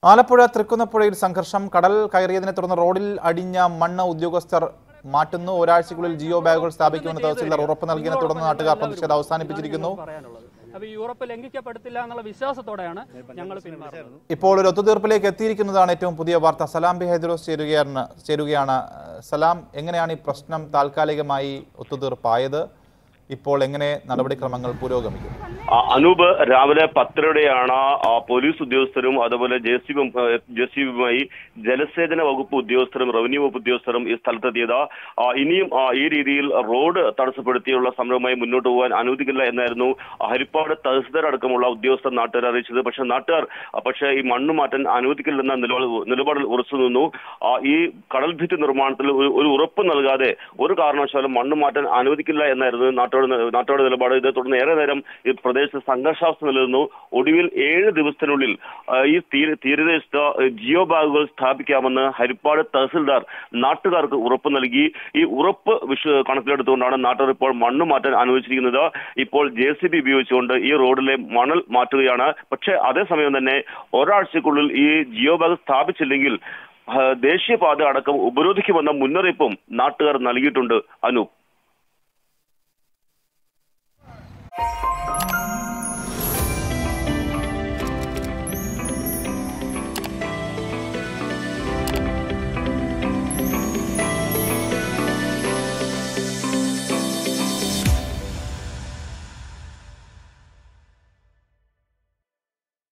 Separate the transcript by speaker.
Speaker 1: ആലപ്പുഴ തൃക്കുന്നപ്പുഴയിൽ സംഘർഷം കടൽ കയറിയതിനെ തുടർന്ന് റോഡിൽ അടിഞ്ഞ മണ്ണ് ഉദ്യോഗസ്ഥർ മാറ്റുന്നു ഒരാഴ്ചക്കുള്ളിൽ ജിയോ ബാഗുകൾ സ്ഥാപിക്കുമെന്ന് തഹസിൽദാർ ഉറപ്പ് നൽകിയതിനെ തുടർന്ന് നാട്ടുകാർ പ്രതിഷേധം അവസാനിപ്പിച്ചിരിക്കുന്നു
Speaker 2: പറയാനുള്ളത് അപ്പൊ ഈ ഉറപ്പ് ലംഘിക്കപ്പെടത്തില്ല എന്നുള്ള വിശ്വാസത്തോടെയാണ് ഞങ്ങൾ പിന്മാറുന്നത്
Speaker 1: ഇപ്പോൾ ഒരു ഒത്തുതീർപ്പിലേക്ക് എത്തിയിരിക്കുന്നതാണ് ഏറ്റവും പുതിയ വാർത്ത സലാം ബി ഹൈദ്രോസ് ചേരുകയാണ് ചേരുകയാണ് സലാം എങ്ങനെയാണ് ഈ പ്രശ്നം താൽക്കാലികമായി ഒത്തുതീർപ്പായത് ഇപ്പോൾ എങ്ങനെ നടപടിക്രമങ്ങൾ പുരോഗമിക്കും
Speaker 3: ആ, അനൂപ് രാവിലെ പത്തരയോടെയാണ് ആ, പോലീസ് ഉദ്യോഗസ്ഥരും അതുപോലെ J C B J C ബിയുമായി ജലസേചന വകുപ്പ് ഉദ്യോഗസ്ഥരും റവന്യൂ വകുപ്പ് ഉദ്യോഗസ്ഥരും ഈ സ്ഥലത്തെത്തിയത് ആ, ഇനിയും ആ, ഈ രീതിയിൽ റോഡ് തടസ്സപ്പെടുത്തിയുള്ള സമരവുമായി മുന്നോട്ട് പോകാൻ അനുവദിക്കില്ല എന്നായിരുന്നു ഹരിപ്പാട് തഹസിൽദാർ അടക്കമുള്ള ഉദ്യോഗസ്ഥർ നാട്ടുകാരെ അറിയിച്ചത് പക്ഷേ നാട്ടുകാർ ആ, പക്ഷേ ഈ മണ്ണ് മാറ്റാൻ അനുവദിക്കില്ലെന്ന നിലപാട് നിലപാടിൽ ഉറച്ചു നിന്നു ആ, ഈ കടൽ ഭിത്തി നിർമ്മാണത്തിൽ ഒരു ഒരു ഉറപ്പ് നൽകാതെ ഒരു കാരണവശാലും മണ്ണ് മാറ്റാൻ അനുവദിക്കില്ല എന്നായിരുന്നു നാട്ടോട് നാട്ടോട് നിലപാട് ഇതേ തുടർന്ന് ഏറെ നേരം ഈ പ്രദേശത്ത് സംഘർഷാവസ്ഥ നിലനിന്നു ഒടുവിൽ ഏഴ് ദിവസത്തിനുള്ളിൽ ആ, ഈ തീര- തീരദേശത്ത് ജിയോ ബാഗുകൾ സ്ഥാപിക്കാമെന്ന് ഹരിപ്പാട് തഹസിൽദാർ നാട്ടുകാർക്ക് ഉറപ്പ് നൽകി ഈ ഉറപ്പ് വിഷ കണക്കിലെടുത്തുകൊണ്ടാണ് നാട്ടുകാർ ഇപ്പോൾ മണ്ണ് മാറ്റാൻ അനുവദിച്ചിരിക്കുന്നത് ഇപ്പോൾ ജെ സി ബി ഉപയോഗിച്ചുകൊണ്ട് ഈ റോഡിലെ മണൽ മാറ്റുകയാണ് പക്ഷേ അതേസമയം തന്നെ ഒരാഴ്ചക്കുള്ളിൽ ഈ ജിയോ ബാഗ് സ്ഥാപിച്ചില്ലെങ്കിൽ ആ, ദേശീയപാത അടക്കം ഉപരോധിക്കുമെന്ന മുന്നറിയിപ്പും നാട്ടുകാർ നൽകിയിട്ടുണ്ട് അനൂപ്